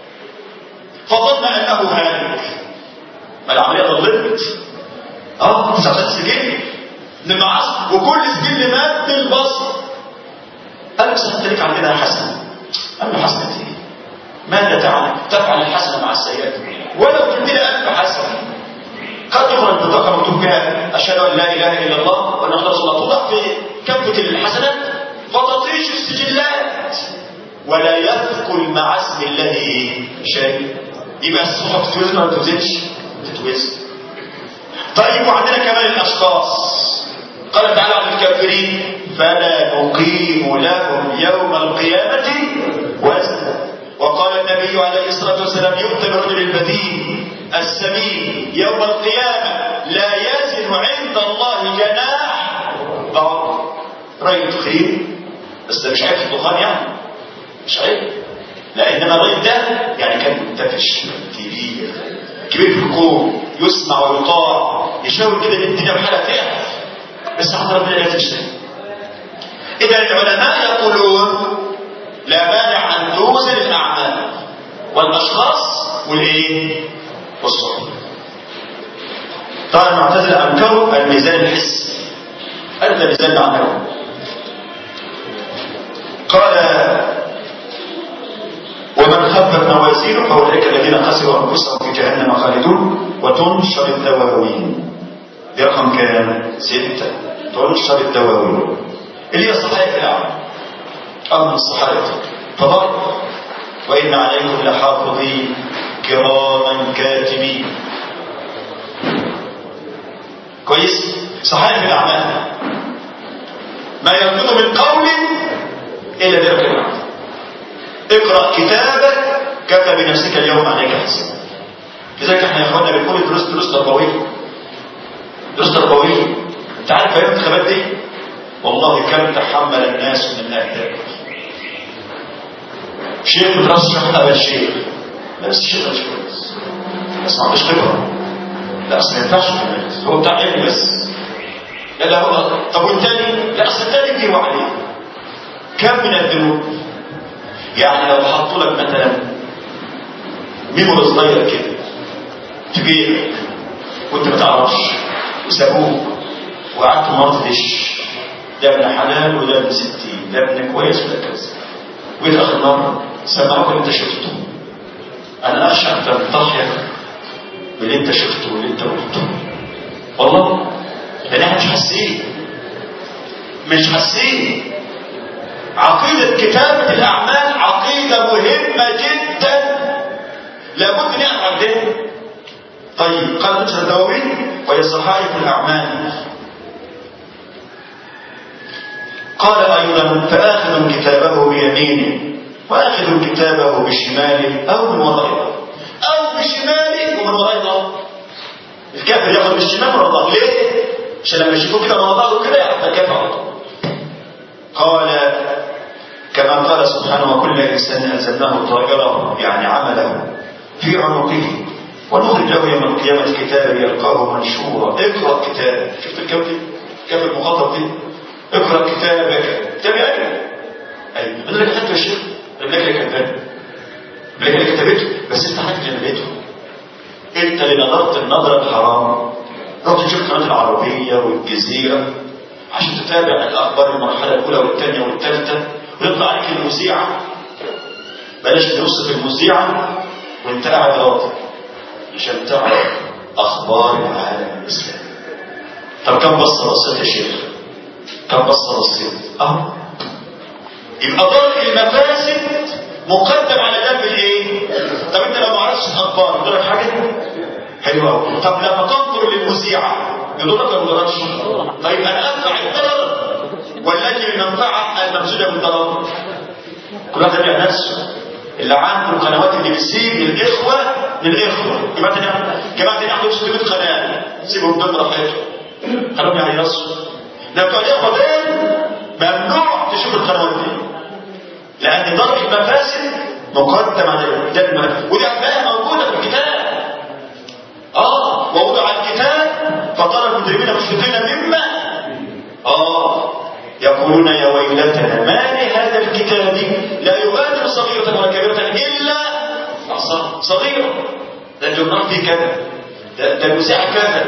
فظن انه هالك ما العمليه ضلت اه 99 سجل لمعاصي وكل سجل مات بالبصر قال له انت ليك عندنا حسنه قال له حسنه ايه؟ ماذا تعمل؟ تفعل الحسنه مع السيئات ولو تدينا ألف حسنه قد تخرج بطاقه مكتوب بها اشهد ان لا اله الا الله وان محمد رسول الله توضع في كفه الحسنات فتطيش السجلات ولا يثقل مع اسم الله شيء يبقى الصحف تتوزن ولا ما تتوزنش؟ تتوزن طيب وعندنا كمان الاشخاص قال تعالى عن الكافرين فلا نقيم لهم يوم القيامة وزنا وقال النبي عليه الصلاة والسلام يؤتى بالرجل البديل السمين يوم القيامة لا يزن عند الله جناح بعض رأي تخين بس ده مش عيب في الدخان يعني مش عيب لا انما الراجل ده يعني كان منتفش كبير كبير في الكون يسمع ويطاع يشاور كده ان الدنيا بحالها تقف بس عند ربنا لا تشتري اذا العلماء يقولون لا مانع ان توزن الاعمال والاشخاص والايه والصحف طبعا المعتزله انكروا الميزان الحسي قالوا ده ميزان معنوي قال ومن خفت موازينه فاولئك الذين خسروا انفسهم في جهنم خالدون وتنشر الدواوين دي رقم كام؟ ستة تنشر الدواوين اللي هي صحائف الاعمال اما الصحائف فضل وان عليكم لحافظين كراما كاتبين كويس صحائف الاعمال ما يلفظ من قول الا ذلك العمل اقرأ كتابك كفى بنفسك اليوم عليك حسابا لذلك احنا يا اخوانا بنقول دروس دروس تربويه دروس تربويه انت عارف ايام الانتخابات دي والله كم تحمل الناس من الاهداف شيخ مترشح ابا الشيخ لا بس الشيخ مش كويس بس ما عندوش خبره لا اصل ما ينفعش هو بتاع علم بس لا لا هو طب والتاني لا اصل التاني دي عليه كم من الذنوب يعني لو حطوا لك مثلا ميمور صغير كده كبير وانت ما تعرفش وسابوك وقعدت مرة تدش ده ابن حلال وده ابن ستين ده ابن كويس وده كذا وجيت اخر مرة سمعوك اللي انت شفته انا اخشى ان تنتحر باللي انت شفته واللي انت قلته والله ده احنا مش حاسين مش حاسين عقيدة كتابة الأعمال عقيدة مهمة جدا لابد نعرف عندنا طيب قال نشر الدواوين وهي صحائف الأعمال قال أيضا فآخذ كتابه بيمينه وآخذ كتابه بشماله أو من ورائه أو بشماله ومن ورائه الكافر ياخذ بالشمال من ورائه ليه؟ عشان لما يشوفوه كده مع بعضه كده يعرف الكافر على طول قال كما قال سبحانه وكل إنسان ألزمناه طائره يعني عمله في عنقه ونخرج له يوم القيامة كتابا يلقاه منشورا اقرأ كتابك شفت الكتاب دي؟ كتاب المخاطب دي؟ اقرأ كتابك كتاب أين؟ أي أنا لك حتى يا شيخ أنا لك اللي كتبته لك اللي كتبته بس أنت حاجة جنبته أنت اللي نظرت النظرة الحرام رحت تشوف قناة العربية والجزيرة عشان تتابع الأخبار المرحلة الأولى والثانية والثالثة ويطلع عليك المذيعة بلاش نوصف المذيعة وانت قاعد راضي عشان تعرف أخبار العالم الإسلامي طب كم بصة بصيت يا شيخ؟ كم بصر السن اهو يبقى درء المفاسد مقدم على جلب الايه طب انت لو ما عرفتش الاخبار يقول لك حاجه حلوه قوي طب لما تنظر للمذيعه يضرك ولا ما يضركش طيب انا ادفع الضرر ولا اجي المنفعه الممزوجه بالضرر كل واحد يبيع نفسه اللي عنده قنوات اللي بتسيب للاخوه للاخوه جماعه النحو جماعه النحو 600 قناه سيبهم دول براحتهم خلوهم يهيصوا ده بتوع الاخوه دول ممنوع تشوف القنوات دي لان ضرب المفاسد مقدم على ده المفاسد ودي هتلاقيها موجوده في الكتاب اه ووضع الكتاب فترى المجرمين مشفقين مما اه يقولون يا ويلتنا ما لهذا الكتاب لا يغادر صغيرة ولا كبيرة إلا أحصاها صغيرة ده الجرنال فيه كذا ده, ده المذيع كذا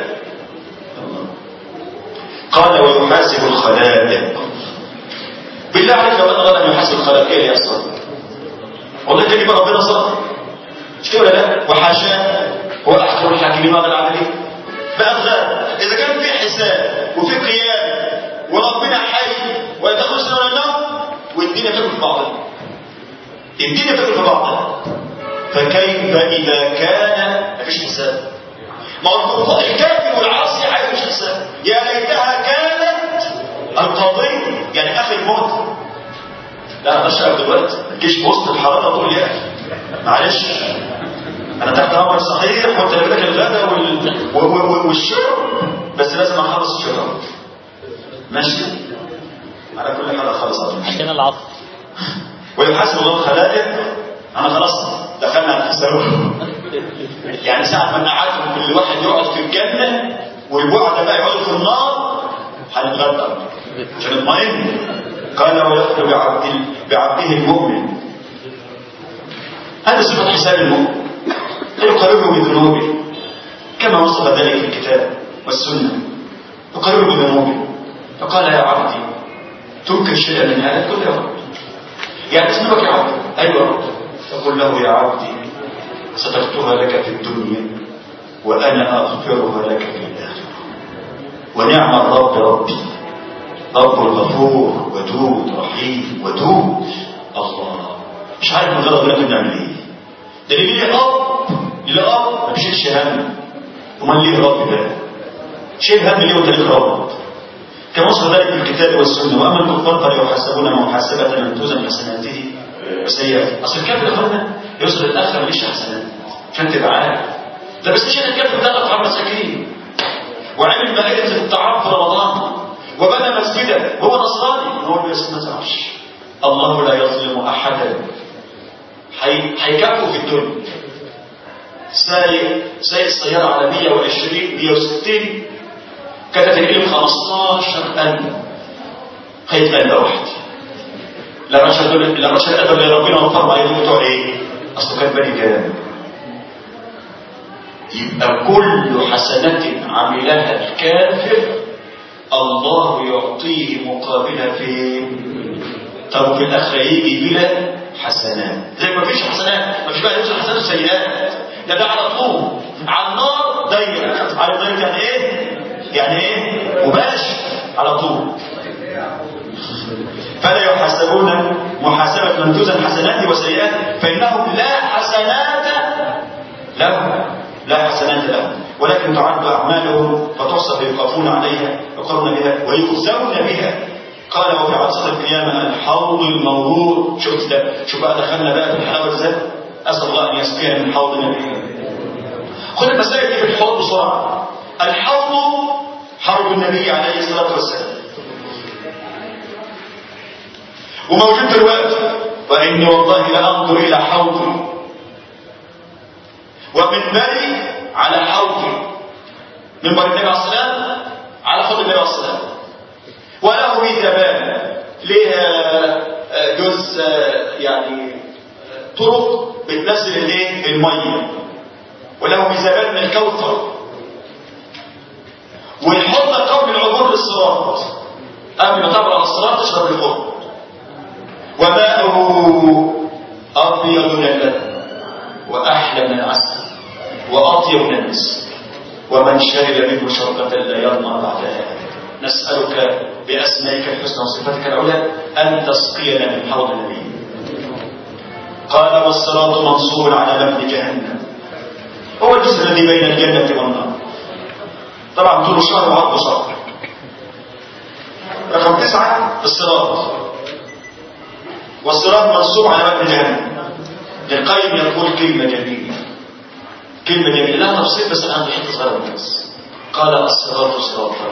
قال ويحاسب الخلائق بالله عليك لو انا غدا يحاسب الخلائق ايه اللي يحصل والله كلمه ربنا صدق مش كده ولا لا وحاشاه هو احكم الحاكمين هذا العمليه بقى غدا اذا كان في حساب وفي قيام وربنا حي ولا تخرجنا ولا النوم والدنيا تاكل في بعضها الدنيا تاكل في بعضها فكيف اذا كان مفيش حساب ما هو الكافر والعاصي عايز مش حساب يا ليتها كانت القضيه يعني اخر الموت لا انا بشرب دلوقتي ما تجيش في وسط الحراره تقول يا اخي معلش انا تحت امر صحيح وانت اللي بدك الغدا وال... والشرب بس لازم اخلص الشرب ماشي على كل حال خلص عشان العصر ويحاسب الله الخلائق انا خلاص دخلنا على الحساب يعني ساعة ما نقعدهم كل واحد يقعد في الجنة والبعد بقى يقعدوا في النار هنتغدى عشان نطمئن قال ويخبر بعبد بعبده المؤمن هذا صفة حساب المؤمن فيقرره بذنوبه كما وصف ذلك في الكتاب والسنة يقرره بذنوبه فقال يا عبدي تنكر شيئا من هذا كل يا رب يعني اسمك يا عبدي ايوه رب فقل له يا عبدي سترتها لك في الدنيا وانا اغفرها لك في الاخره ونعم الرب ربي رب الغفور ودود رحيم ودود الله مش عارف من غير ربنا بنعمل ايه ده اللي ليه اب اللي اب ما بيشيلش هم امال ليه رب بقى شيل هم ليه وانت ليك رب كما وصف ذلك في الكتاب والسنه واما الكفار فليحاسبون محاسبه من توزن حسناته وسيئاته اصل الكافر اخوانا يوصل الاخر ماليش حسنات عشان تبقى عارف ده بس عشان الكافر ده قطع مساكين وعمل مائده الطعام في رمضان وبنى مسجدا وهو نصراني هو اللي ما تعرفش الله لا يظلم احدا هيكافئه في الدنيا سايق سايق سيارة على 120 160 كانت تنقلب 15000 خيط قلبة واحدة لا رشد لا رشد قلبة اللي ربنا وفر عليه بتوع ايه؟ اصله كان بني كلام يبقى كل حسنة عملها الكافر الله يعطيه مقابلها فين؟ طب في الاخره يجي بلا حسنات زي ما فيش حسنات ما فيش بقى يوصل حسنات وسيئات ده ده على طول على النار ضيق على ضيق يعني ايه يعني ايه مباشر على طول فلا يحاسبون محاسبة من توزن حسنات وسيئات فإنهم لا حسنات لهم لا حسنات لهم ولكن تعد أعمالهم فتحسب يقفون عليها يقرون بها ويخزون بها قال وفي عصر القيامة الحوض المورود شوف ده شوف بقى دخلنا بقى في الحلاوة ازاي أسأل الله أن يسقينا من حوض النبي خد المسائل دي في الحوض بسرعة الحوض حوض النبي عليه الصلاة والسلام وموجود دلوقتي وإني والله لأنظر إلى حوضي ومنبري على حوضي منبر النبي عليه الصلاة على حوض النبي عليه الصلاة وله ميزبان ليها جزء يعني طرق بتنزل الايه الميه وله ميزبان من الكوثر والحوض قبل العبور للصراط قبل ما تعبر على الصراط تشرب الحوض وماؤه ابيض من اللبن واحلى من العسل واطيب من المسك ومن شرب منه شربة لا يظمأ بعدها نسألك بأسمائك الحسنى وصفاتك العلى أن تسقينا من حوض النبي قال والصراط منصوب على مبنى جهنم هو الجسر الذي بين الجنة والنار طبعا طول شهر وعرض شهر رقم تسعة الصراط والصراط منصوب على مبنى جهنم القيم يقول كلمة جميلة كلمة جميلة لها تفصيل بس أنا بحط صغيرة بس قال الصراط صراطان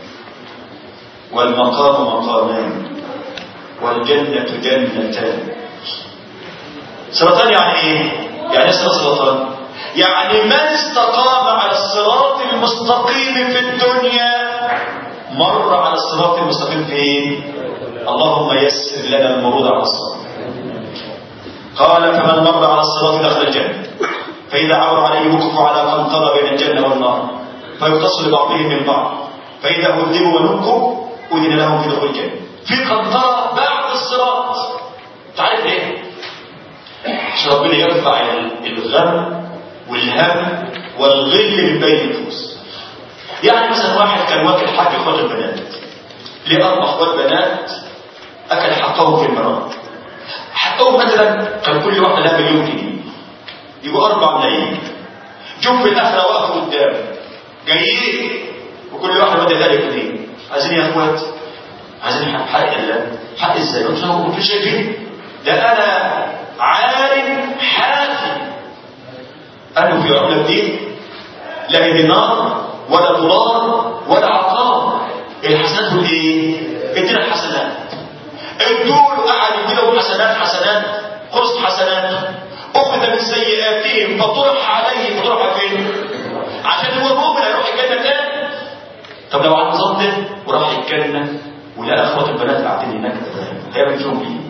والمقام مقامان والجنة جنتان صراطان يعني ايه؟ يعني ايه صراطان؟ يعني من استقام على الصراط المستقيم في الدنيا مر على الصراط المستقيم فين؟ اللهم يسر لنا المرور على الصراط قال فمن مر على الصراط دخل الجنة فإذا عبر عليه وقف على قنطرة بين الجنة والنار فيقتص لبعضهم من بعض فإذا هدموا ونكوا أذن لهم في دخول الجنة في قنطرة بعد الصراط تعرف ليه؟ عشان ربنا يرفع الغم والهم والغل من بين النفوس يعني مثلا واحد كان واكل حق اخوات البنات ليه اربع اخوات بنات اكل حقهم في المرأة حقهم مثلا كان كل واحده لها مليون جنيه يبقوا اربع ملايين جم في الاخره وقفوا قدام جايين وكل واحد بدأ ذلك جنيه عايزين يا اخوات عايزين حق حق الله حق ازاي قلت لهم انتوا شايفين ده انا عالم حافي قالوا في عملة الدين لا دينار ولا دولار ولا عقار الحسنات والايه؟ ادينا الحسنات الدول قعدوا يديلهم حسنات حسنات قرص حسنات أخذ من سيئاتهم فطرح عليه فطرح فين؟ عشان هو المؤمن هيروح الجنة تاني طب لو على النظام ده وراح الجنة ولقى اخوات البنات قاعدين هناك هيعمل فيهم ايه؟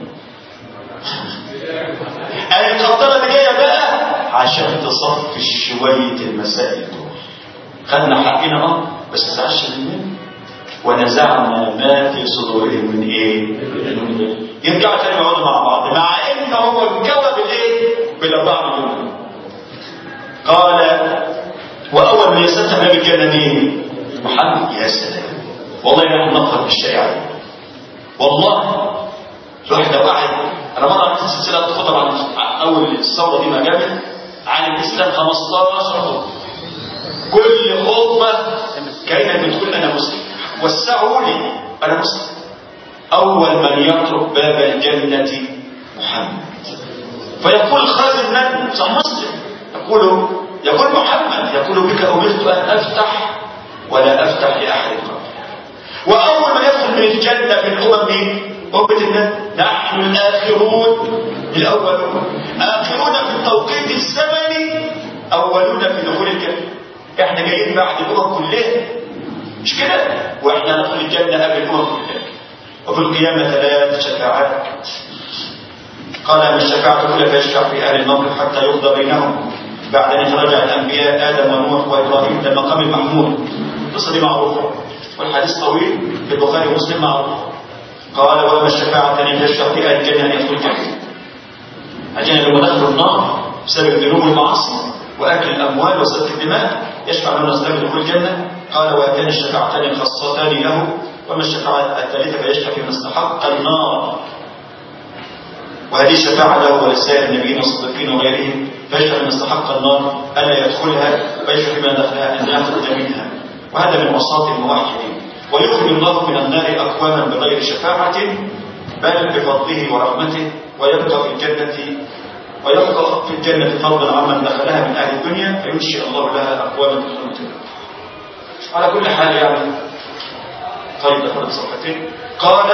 القطرة اللي جاية بقى عشان تصفي شوية المسائل دول خدنا حقنا اه بس سعش مننا ونزعنا ما في صدورهم من ايه؟ من غير يرجعوا تاني يقعدوا مع بعض مع ان هو انكوى بالايه؟ بالاربعة مليون قال واول من يستفتح باب الجنة مين؟ محمد يا سلام والله نحن نفخر بالشريعة دي والله الواحد لو قاعد انا مره عملت سلسله خطب عن اول الثوره دي ما جابت عن الاسلام 15 خطبه كل خطبه كانت بتقول انا مسلم وسعوا لي انا مسلم اول من يترك باب الجنه محمد فيقول خازن من صح مسلم يقول يقول محمد يقول بك امرت ان افتح ولا افتح لاحد قبل واول من يدخل من الجنه في الامم مين أمة الناس نحن الآخرون الأولون آخرون في التوقيت الزمني أولون في دخول الجنة إحنا جايين بعد الأمم كلها مش كده وإحنا ندخل الجنة قبل الأمم كلها وفي القيامة ثلاث شفاعات قال أن الشفاعة الأولى فيشفع في أهل الموقف حتى يقضى بينهم بعد أن يتراجع الأنبياء آدم ونوح وإبراهيم إلى المقام المحمود القصة دي معروفة والحديث طويل في البخاري ومسلم معروف قال وما الشفاعة الثانية يشفع في أهل الجنة أن يدخل الجنة الجنة لما دخلوا النار بسبب الذنوب والمعاصي وأكل الأموال وسفك الدماء يشفع من الإسلام يدخل الجنة قال وهاتان الشفاعتان خاصتان له وما الشفاعة الثالثة فيشفع في من استحق النار وهذه الشفاعة له ولسائر النبيين والصديقين وغيرهم فيشفع من استحق النار ألا يدخلها ويشفع في من دخلها أن يخرج منها وهذا من وساط الموحدين ويخرج الله من النار أقواما بغير شفاعة بل بفضله ورحمته ويبقى في الجنة ويبقى في الجنة فضلا عمن دخلها من أهل الدنيا فينشئ الله لها أقواما تدخل على كل حال يعني طيب أخذ صفحتين قال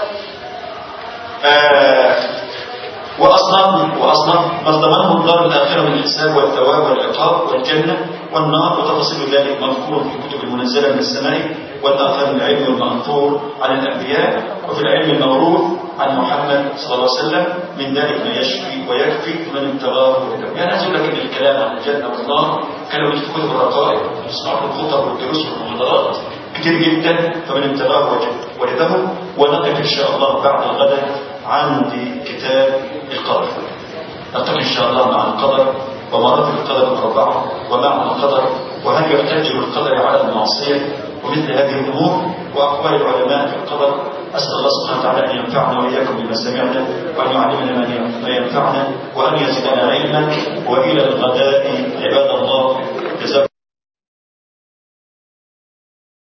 آه وأصناف وأصناف ما ضمنه الدار الآخرة من الحساب والثواب والعقاب والجنة والنار وتفاصيل ذلك مذكور في الكتب المنزلة من السماء والآخر من العلم المنثور عن الأنبياء وفي العلم الموروث عن محمد صلى الله عليه وسلم من ذلك ما يشفي ويكفي من ابتغاه وكتب يعني عايز أقول لك إن الكلام عن الجنة والنار كانوا في كتب الرقائق تسمعوا الخطب والدروس والمحاضرات كتير جدا فمن ابتغاه وجده ونقف إن شاء الله بعد الغد عند كتاب القدر نلتقي إن شاء الله مع القدر ومراتب القدر الأربعة ومعنى القدر وهل يحتج بالقدر على المعصية ومثل هذه الأمور وأقوال العلماء في القدر أسأل الله سبحانه وتعالى أن ينفعنا وإياكم بما سمعنا وأن يعلمنا ما ينفعنا وأن يزيدنا علما وإلى الغداء عباد الله